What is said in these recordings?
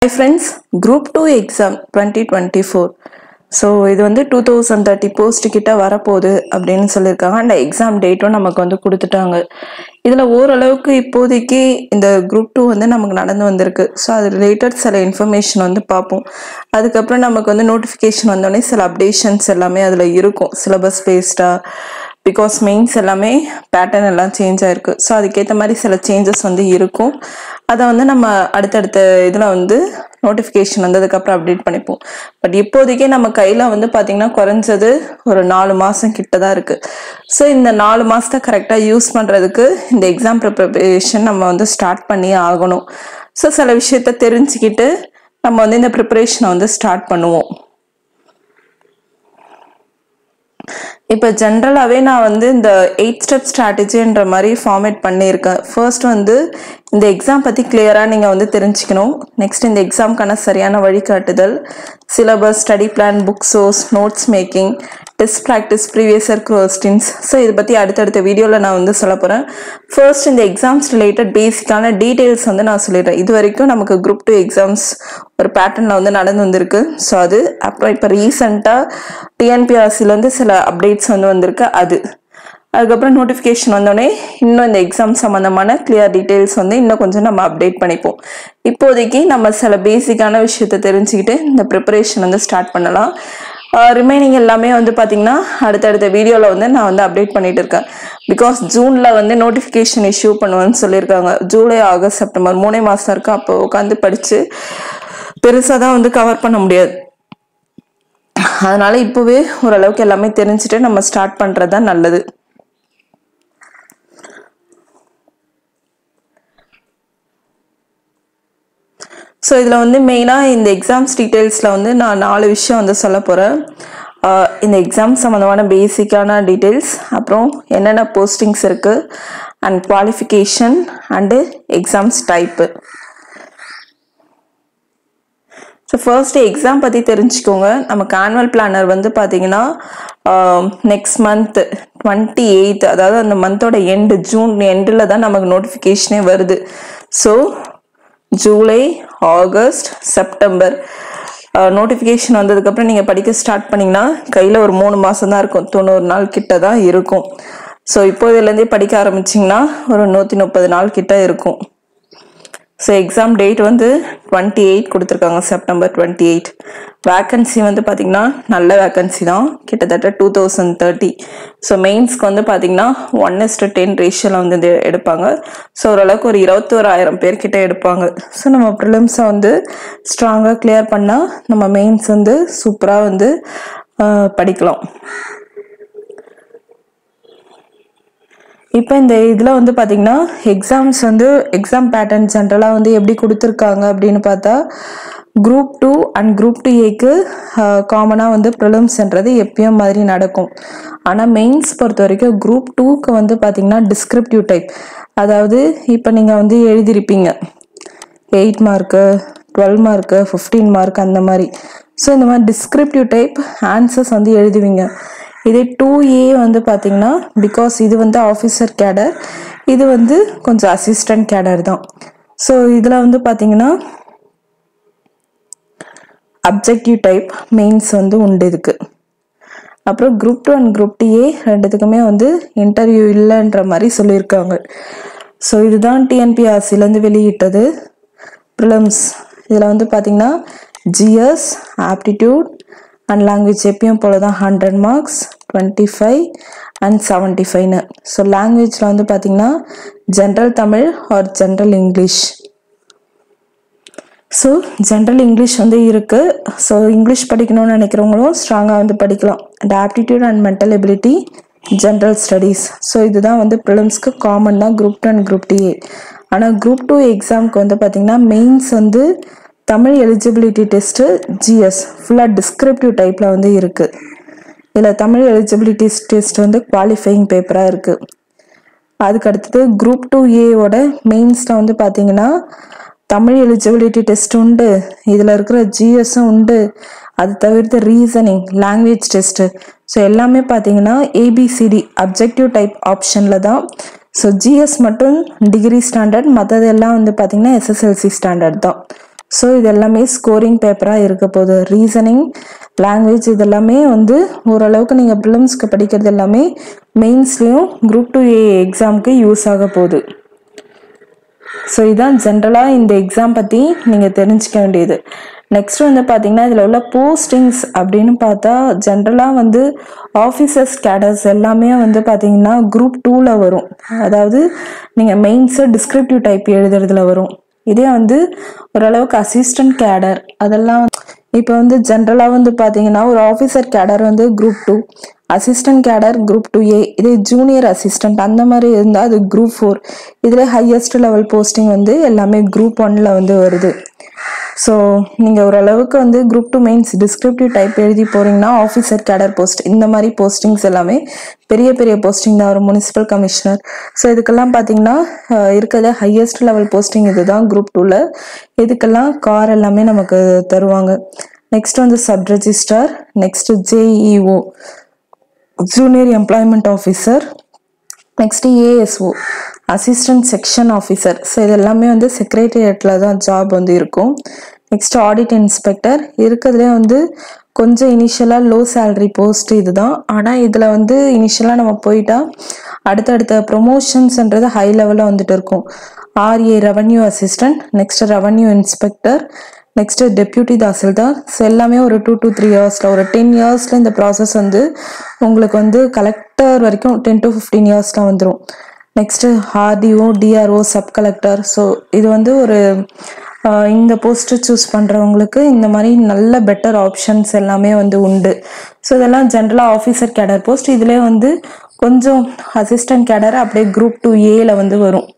hi friends group two exam twenty twenty four so இது வந்து two thousand thirty post கிட்ட வரப்போகுது அப்படின்னு சொல்லியிருக்காங்க அந்த எக்ஸாம் டேட்டும் நமக்கு வந்து கொடுத்துட்டாங்க இதில் ஓரளவுக்கு இப்போதைக்கு இந்த குரூப் டூ வந்து நமக்கு நடந்து வந்திருக்கு ஸோ அது ரிலேட்டட் சில இன்ஃபர்மேஷன் வந்து பார்ப்போம் அதுக்கப்புறம் நமக்கு வந்து நோட்டிஃபிகேஷன் வந்தோடனே சில அப்டேஷன்ஸ் எல்லாமே அதில் இருக்கும் சிலபஸ் பேஸ்டாக பிகாஸ் மெயின்ஸ் எல்லாமே பேட்டர்ன் எல்லாம் சேஞ்ச் ஆயிருக்கு ஸோ அதுக்கேற்ற மாதிரி சில சேஞ்சஸ் வந்து இருக்கும் அதை வந்து நம்ம அடுத்தடுத்த இதில் வந்து நோட்டிஃபிகேஷன் வந்ததுக்கப்புறம் அப்டேட் பண்ணிப்போம் பட் இப்போதைக்கே நம்ம கையில் வந்து பார்த்திங்கன்னா குறைஞ்சது ஒரு நாலு மாதம் கிட்ட தான் இருக்குது ஸோ இந்த நாலு மாதத்தை கரெக்டாக யூஸ் பண்ணுறதுக்கு இந்த எக்ஸாம் ப்ரிப்பரேஷன் நம்ம வந்து ஸ்டார்ட் பண்ணி ஆகணும் ஸோ சில விஷயத்த தெரிஞ்சுக்கிட்டு நம்ம வந்து இந்த ப்ரிப்பரேஷனை வந்து ஸ்டார்ட் பண்ணுவோம் இப்போ ஜென்ரலாகவே நான் வந்து இந்த எயிட் ஸ்டெப் ஸ்ட்ராட்டஜின்ற மாதிரி ஃபார்மேட் பண்ணியிருக்கேன் ஃபர்ஸ்ட் வந்து இந்த எக்ஸாம் பற்றி கிளியராக நீங்கள் வந்து தெரிஞ்சுக்கணும் நெக்ஸ்ட் இந்த எக்ஸாம்க்கான சரியான வழிகாட்டுதல் syllabus study plan book source notes making test practice previous year questions so இதை பற்றி அடுத்தடுத்த வீடியோவில் நான் வந்து சொல்ல போகிறேன் ஃபர்ஸ்ட் இந்த எக்ஸாம்ஸ் ரிலேட்டட் பேசிக்கான டீட்டெயில்ஸ் வந்து நான் சொல்லிடுறேன் இது வரைக்கும் நமக்கு குரூப் டூ எக்ஸாம்ஸ் ஒரு பேட்டர்னில் வந்து நடந்து வந்திருக்கு ஸோ அது அப்புறம் இப்போ ரீசெண்டாக டிஎன்பிஆர்சிலேருந்து சில அப்டேட்ஸ் வந்து வந்திருக்கு அது அதுக்கப்புறம் நோட்டிஃபிகேஷன் வந்தோடனே இன்னும் இந்த எக்ஸாம் சம்மந்தமான கிளியர் டீட்டெயில்ஸ் வந்து இன்னும் கொஞ்சம் நம்ம அப்டேட் பண்ணிப்போம் இப்போதைக்கு நம்ம சில பேசிக்கான விஷயத்தை தெரிஞ்சுக்கிட்டு இந்த ப்ரிப்பரேஷன் வந்து ஸ்டார்ட் பண்ணலாம் ரிமைனிங் எல்லாமே வந்து பார்த்தீங்கன்னா அடுத்தடுத்த வீடியோவில் வந்து நான் வந்து அப்டேட் பண்ணிட்டு இருக்கேன் பிகாஸ் ஜூனில் வந்து நோட்டிஃபிகேஷன் இஷ்யூ பண்ணுவேன்னு சொல்லியிருக்காங்க ஜூலை ஆகஸ்ட் செப்டம்பர் மூணே மாதம் இருக்கு அப்போ உட்காந்து படித்து பெருசாக தான் வந்து கவர் பண்ண முடியாது அதனால இப்போவே ஓரளவுக்கு எல்லாமே தெரிஞ்சுட்டு நம்ம ஸ்டார்ட் பண்ணுறது தான் நல்லது ஸோ இதில் வந்து மெயினாக இந்த எக்ஸாம்ஸ் டீட்டெயில்ஸில் வந்து நான் நாலு விஷயம் வந்து சொல்ல போகிறேன் இந்த எக்ஸாம் சம்மந்தமான பேசிக்கான டீட்டெயில்ஸ் அப்புறம் என்னென்ன போஸ்டிங்ஸ் இருக்குது and qualification and exams type so first exam பற்றி தெரிஞ்சுக்கோங்க நமக்கு ஆனுவல் பிளானர் வந்து பார்த்தீங்கன்னா நெக்ஸ்ட் மந்த் டுவெண்ட்டி எயித் அதாவது அந்த மந்தோட எண்டு ஜூன் எண்டில் தான் நமக்கு நோட்டிஃபிகேஷனே வருது so July August September notification வந்ததுக்கப்புறம் நீங்கள் படிக்க ஸ்டார்ட் பண்ணிங்கன்னா கையில் ஒரு மூணு மாதம் தான் இருக்கும் தொண்ணூறு நாள் கிட்ட தான் இருக்கும் ஸோ இப்போதுலேருந்தே படிக்க ஆரம்பிச்சிங்கன்னா ஒரு நூற்றி முப்பது நாள் கிட்ட இருக்கும் ஸோ எக்ஸாம் டேட் வந்து டுவெண்ட்டி எயிட் கொடுத்துருக்காங்க செப்டம்பர் டுவெண்ட்டி எயிட் வேக்கன்சி வந்து பார்த்திங்கன்னா நல்ல வேக்கன்சி தான் கிட்டத்தட்ட டூ தௌசண்ட் தேர்ட்டி ஸோ மெயின்ஸ்க்கு வந்து பார்த்திங்கன்னா ஒன் இஸ் டு டென் ரேஷியோவில் வந்து இது எடுப்பாங்க ஸோ ஓரளவுக்கு ஒரு இருபத்தோராயிரம் பேர் கிட்ட எடுப்பாங்க ஸோ நம்ம ப்ரிலிம்ஸை வந்து ஸ்ட்ராங்காக கிளியர் பண்ணால் நம்ம மெயின்ஸ் வந்து சூப்பராக வந்து படிக்கலாம் இப்போ இந்த இதில் வந்து பார்த்திங்கன்னா எக்ஸாம்ஸ் வந்து எக்ஸாம் பேட்டர்ன் ஜென்ரலாக வந்து எப்படி கொடுத்துருக்காங்க அப்படின்னு பார்த்தா group two and group two ஏக்கு காமனாக வந்து ப்ரிலிம்ஸ்ன்றது எப்பயும் மாதிரி நடக்கும் ஆனால் மெயின்ஸ் பொறுத்த வரைக்கும் குரூப் டூக்கு வந்து பார்த்திங்கன்னா டிஸ்கிரிப்டிவ் டைப் அதாவது இப்போ நீங்கள் வந்து எழுதியிருப்பீங்க eight mark twelve mark fifteen mark அந்த மாதிரி ஸோ இந்த மாதிரி டிஸ்கிரிப்டிவ் டைப் ஆன்சர்ஸ் வந்து எழுதுவீங்க இதே டூ ஏ வந்து பார்த்தீங்கன்னா பிகாஸ் இது வந்து ஆஃபீஸர் கேடர் இது வந்து கொஞ்சம் அசிஸ்டன்ட் கேடர் தான் ஸோ இதில் வந்து பார்த்தீங்கன்னா அப்ஜெக்டிவ் டைப் மெயின்ஸ் வந்து உண்டு இதுக்கு அப்புறம் group two and group two A ரெண்டுத்துக்குமே வந்து இன்டர்வியூ இல்லைன்ற மாதிரி சொல்லியிருக்காங்க ஸோ இதுதான் டிஎன்பிஆர்சிலேருந்து வெளியிட்டது ப்ரிலம்ஸ் இதில் வந்து பார்த்தீங்கன்னா ஜிஎஸ் ஆப்டிடியூட் அண்ட் லாங்குவேஜ் எப்பயும் போல தான் hundred marks twenty five and seventy ஃபைவ்னு ஸோ லாங்குவேஜில் வந்து பார்த்தீங்கன்னா general Tamil or general English so general English வந்து இருக்குது ஸோ இங்கிலீஷ் படிக்கணும்னு நினைக்கிறவங்களும் ஸ்ட்ராங்காக வந்து படிக்கலாம் and aptitude and mental ability general studies so இதுதான் வந்து ப்ரிலிம்ஸ்க்கு காமன் தான் group two and group two A ஆனால் குரூப் டூ எக்ஸாமுக்கு வந்து பார்த்திங்கன்னா மெயின்ஸ் வந்து தமிழ் எலிஜிபிலிட்டி டெஸ்ட்டு ஜிஎஸ் ஃபுல்லாக டிஸ்கிரிப்டிவ் டைப்பில் வந்து இருக்குது இதில் தமிழ் எலிஜிபிலிட்டி டெஸ்ட் வந்து குவாலிஃபையிங் பேப்பராக இருக்குது அதுக்கு அடுத்தது குரூப் டூ ஏவோட மெயின்ஸில் வந்து பார்த்தீங்கன்னா தமிழ் எலிஜிபிலிட்டி டெஸ்ட் உண்டு இதில் இருக்கிற ஜிஎஸும் உண்டு அது தவிர்த்து ரீசனிங் லாங்குவேஜ் டெஸ்ட்டு ஸோ எல்லாமே பார்த்தீங்கன்னா ஏபிசிடி அப்ஜெக்டிவ் டைப் ஆப்ஷனில் தான் ஸோ ஜிஎஸ் மட்டும் டிகிரி ஸ்டாண்டர்ட் மற்றதெல்லாம் வந்து பார்த்தீங்கன்னா எஸ்எஸ்எல்சி ஸ்டாண்டர்ட் தான் ஸோ இது எல்லாமே ஸ்கோரிங் பேப்பராக இருக்க போகுது ரீசனிங் லாங்குவேஜ் இதெல்லாமே வந்து ஓரளவுக்கு நீங்கள் ப்ரிலிம்ஸ்க்கு படிக்கிறது எல்லாமே மெயின்ஸ்லேயும் குரூப் டூ ஏ எக்ஸாமுக்கு யூஸ் ஆக போகுது ஸோ இதான் ஜென்ரலாக இந்த எக்ஸாம் பற்றி நீங்கள் தெரிஞ்சுக்க வேண்டியது நெக்ஸ்ட் வந்து பார்த்தீங்கன்னா இதில் உள்ள போஸ்டிங்ஸ் அப்படின்னு பார்த்தா ஜென்ரலாக வந்து ஆஃபீஸர்ஸ் கேடர்ஸ் எல்லாமே வந்து பார்த்தீங்கன்னா குரூப் டூவில் வரும் அதாவது நீங்கள் மெயின்ஸு டிஸ்கிரிப்டிவ் டைப் எழுதுறதுல வரும் இதே வந்து ஓரளவுக்கு அசிஸ்டன்ட் கேடர் அதெல்லாம் இப்போ வந்து ஜென்ரலாக வந்து பார்த்தீங்கன்னா ஒரு ஆஃபீஸர் கேடர் வந்து group two assistant cadre group two A இதே ஜூனியர் அசிஸ்டன்ட் அந்த மாதிரி இருந்தால் அது குரூப் ஃபோர் இதில் ஹையஸ்ட் லெவல் போஸ்டிங் வந்து எல்லாமே குரூப் ஒன்ல வந்து வருது ஸோ நீங்கள் ஓரளவுக்கு வந்து group two mains descriptive type எழுதி போகிறீங்கன்னா ஆஃபீஸர் கேடர் போஸ்ட் இந்த மாதிரி போஸ்டிங்ஸ் எல்லாமே பெரிய பெரிய போஸ்டிங் தான் வரும் முனிசிபல் கமிஷனர் ஸோ இதுக்கெல்லாம் பார்த்தீங்கன்னா அஹ், இருக்கிறத ஹையஸ்ட் லெவல் போஸ்டிங் இதுதான் குரூப் டூவில் இதுக்கெல்லாம் கார் எல்லாமே நமக்கு தருவாங்க நெக்ஸ்ட் வந்து sub registrar next JEO junior employment officer next ASO assistant section officer so இது எல்லாமே வந்து செக்ரட்டரியேட்டில் தான் ஜாப் வந்து இருக்கும் நெக்ஸ்ட் ஆடிட் இன்ஸ்பெக்டர் இருக்கிறதுலே வந்து கொஞ்சம் இனிஷியலாக லோ சேலரி போஸ்ட் இதுதான் ஆனால் இதில் வந்து இனிஷியலாக நம்ம போயிட்டா அடுத்தடுத்த ப்ரொமோஷன்ஸ்ன்றது ஹை லெவலில் வந்துட்டு இருக்கும் RA revenue assistant next revenue inspector next deputy tahsildar so எல்லாமே ஒரு டூ to த்ரீ இயர்ஸில் ஒரு டென் இயர்ஸில் இந்த ப்ராசஸ் வந்து உங்களுக்கு வந்து கலெக்டர் வரைக்கும் டென் to ஃபிஃப்டீன் இயர்ஸில் வந்துடும் next RDO DRO sub collector so இது வந்து ஒரு ஆஹ், இந்த போஸ்ட்டு சூஸ் பண்ணுறவங்களுக்கு இந்த மாதிரி நல்ல பெட்டர் ஆப்ஷன்ஸ் எல்லாமே வந்து உண்டு ஸோ இதெல்லாம் ஜென்ரலாக ஆஃபீஸர் கேடர் போஸ்ட் இதிலே வந்து கொஞ்சம் அசிஸ்டன்ட் கேடர் அப்படியே குரூப் டூ ஏல வந்து வரும்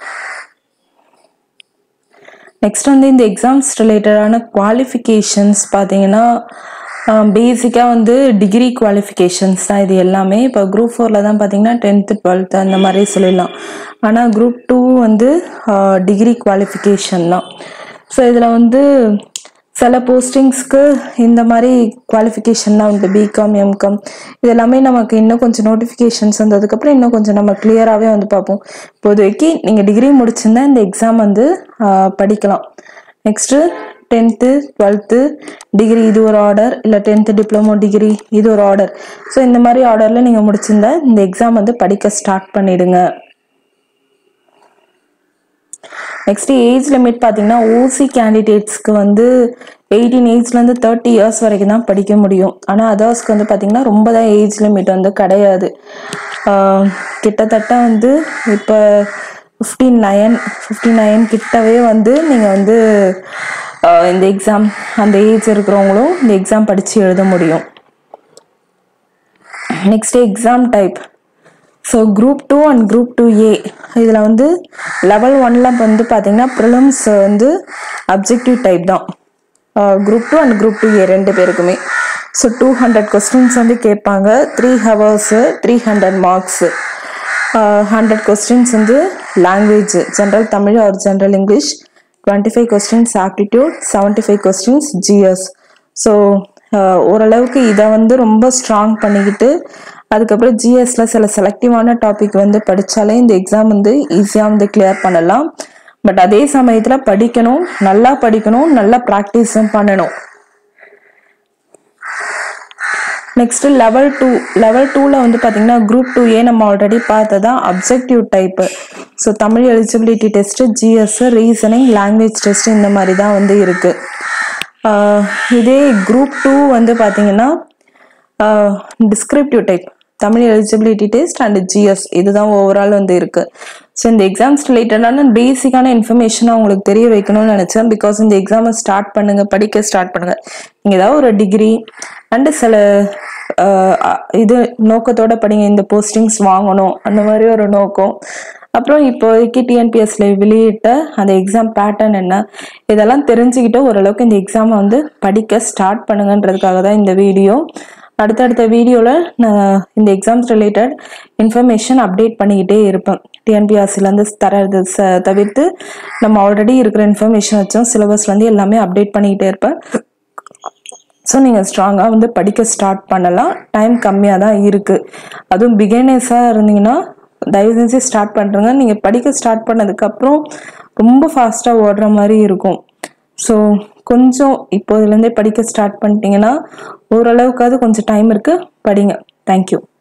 நெக்ஸ்ட் வந்து இந்த எக்ஸாம்ஸ் ரிலேட்டடான குவாலிஃபிகேஷன்ஸ் பார்த்தீங்கன்னா பேசிக்காக வந்து டிகிரி குவாலிஃபிகேஷன்ஸ் தான் இது எல்லாமே இப்போ குரூப் ஃபோரில் தான் பார்த்தீங்கன்னா டென்த்து டுவெல்த்து அந்த மாதிரி சொல்லிடலாம் ஆனால் குரூப் டூ வந்து டிகிரி குவாலிஃபிகேஷன் தான் ஸோ இதில் வந்து சில போஸ்டிங்ஸ்க்கு இந்த மாதிரி குவாலிஃபிகேஷன்லாம் உண்டு பிகாம் எம்காம் இது எல்லாமே நமக்கு இன்னும் கொஞ்சம் நோட்டிஃபிகேஷன்ஸ் வந்ததுக்கப்புறம் இன்னும் கொஞ்சம் நம்ம கிளியராகவே வந்து பார்ப்போம் இப்போதைக்கு நீங்கள் டிகிரி முடிச்சிருந்தா இந்த எக்ஸாம் வந்து ஆஹ், படிக்கலாம் நெக்ஸ்ட்டு டென்த்து டுவெல்த்து டிகிரி இது ஒரு ஆர்டர் இல்லை டென்த்து டிப்ளமோ டிகிரி இது ஒரு ஆர்டர் ஸோ இந்த மாதிரி ஆர்டரில் நீங்கள் முடிச்சிருந்தா இந்த எக்ஸாம் வந்து படிக்க ஸ்டார்ட் பண்ணிடுங்க நெக்ஸ்ட் ஏஜ் லிமிட் பார்த்தீங்கன்னா ஓசி கேண்டிடேட்ஸ்க்கு வந்து எயிட்டீன் ஏஜ்லேருந்து தேர்ட்டி இயர்ஸ் வரைக்கும் தான் படிக்க முடியும் ஆனால் அதர்ஸ்க்கு வந்து பார்த்தீங்கன்னா ரொம்ப தான் ஏஜ் லிமிட் வந்து கிடையாது ஆஹ் கிட்டத்தட்ட வந்து இப்போ ஃபிஃப்டி நைன் ஃபிஃப்டி நைன் கிட்டவே வந்து நீங்கள் வந்து ஆஹ் இந்த எக்ஸாம் அந்த ஏஜ் இருக்கிறவங்களும் இந்த எக்ஸாம் படித்து எழுத முடியும் next exam type so group two and group two A இதில் வந்து லெவல் ஒன்ல வந்து பார்த்தீங்கன்னா ப்ரிலிம்ஸ் வந்து அப்ஜெக்டிவ் டைப் தான் group two and group two A ரெண்டு பேருக்குமே ஸோ டூ ஹண்ட்ரட் கொஸ்டின்ஸ் வந்து கேட்பாங்க three hours three hundred marks hundred questions வந்து language general Tamil or general English twenty five questions aptitude seventy five questions GS so ஓரளவுக்கு இதை வந்து ரொம்ப strong பண்ணிக்கிட்டு அதுக்கப்புறம் ஜிஎஸ்ல சில செலக்டிவான டாபிக் வந்து படித்தாலே இந்த எக்ஸாம் வந்து ஈஸியாக வந்து கிளியர் பண்ணலாம் பட் அதே சமயத்தில் படிக்கணும் நல்லா படிக்கணும் நல்லா ப்ராக்டிஸும் பண்ணணும் நெக்ஸ்ட் லெவல் டூ லெவல் டூவில் வந்து பார்த்தீங்கன்னா குரூப் டூ ஏ நம்ம ஆல்ரெடி பார்த்ததா objective type so Tamil eligibility test GS reasoning language test இந்த மாதிரி தான் வந்து இருக்கு ஆஹ் இதே குரூப் டூ வந்து பார்த்தீங்கன்னா descriptive type Tamil eligibility test and GS இதுதான் ஓவரால் வந்து இருக்கு ஸோ இந்த எக்ஸாம்ஸ் ரிலேட்டடான பேசிக்கான இன்ஃபர்மேஷனை உங்களுக்கு தெரிய வைக்கணும்னு நினச்சேன் பிகாஸ் இந்த எக்ஸாமை ஸ்டார்ட் பண்ணுங்க படிக்க ஸ்டார்ட் பண்ணுங்க நீங்கள் ஏதாவது ஒரு டிகிரி அண்டு சில ஆஹ் அ- இது நோக்கத்தோட படிங்க இந்த போஸ்டிங்ஸ் வாங்கணும் அந்த மாதிரி ஒரு நோக்கம் அப்புறம் இப்போதைக்கு டிஎன்பிஎஸ்ல வெளியிட்ட அந்த எக்ஸாம் பேட்டர்ன் என்ன இதெல்லாம் தெரிஞ்சுக்கிட்டு ஓரளவுக்கு இந்த எக்ஸாமை வந்து படிக்க ஸ்டார்ட் பண்ணுங்கன்றதுக்காக தான் இந்த வீடியோ அடுத்தடுத்த வீடியோவில் நான் இந்த எக்ஸாம்ஸ் ரிலேட்டட் இன்ஃபர்மேஷன் அப்டேட் பண்ணிக்கிட்டே இருப்பேன் டிஎன்பிஎஸ்சிலேருந்து தரது ச- தவிர்த்து நம்ம ஆல்ரெடி இருக்கிற இன்ஃபர்மேஷன் வச்சும் சிலபஸ்லேருந்து எல்லாமே அப்டேட் பண்ணிக்கிட்டே இருப்பேன் ஸோ நீங்கள் ஸ்ட்ராங்காக வந்து படிக்க ஸ்டார்ட் பண்ணலாம் டைம் கம்மியாக தான் இருக்குது அதுவும் பிகினர்ஸாக இருந்தீங்கன்னா தயவு செஞ்சு ஸ்டார்ட் பண்ணுறங்க நீங்கள் படிக்க ஸ்டார்ட் பண்ணதுக்கப்புறம் ரொம்ப ஃபாஸ்ட்டாக ஓடுற மாதிரி இருக்கும் ஸோ கொஞ்சம் இப்போதுலேருந்தே படிக்க ஸ்டார்ட் பண்ணிட்டீங்கன்னா ஓரளவுக்காவது கொஞ்சம் டைம் இருக்குது படிங்க தேங்க்யூ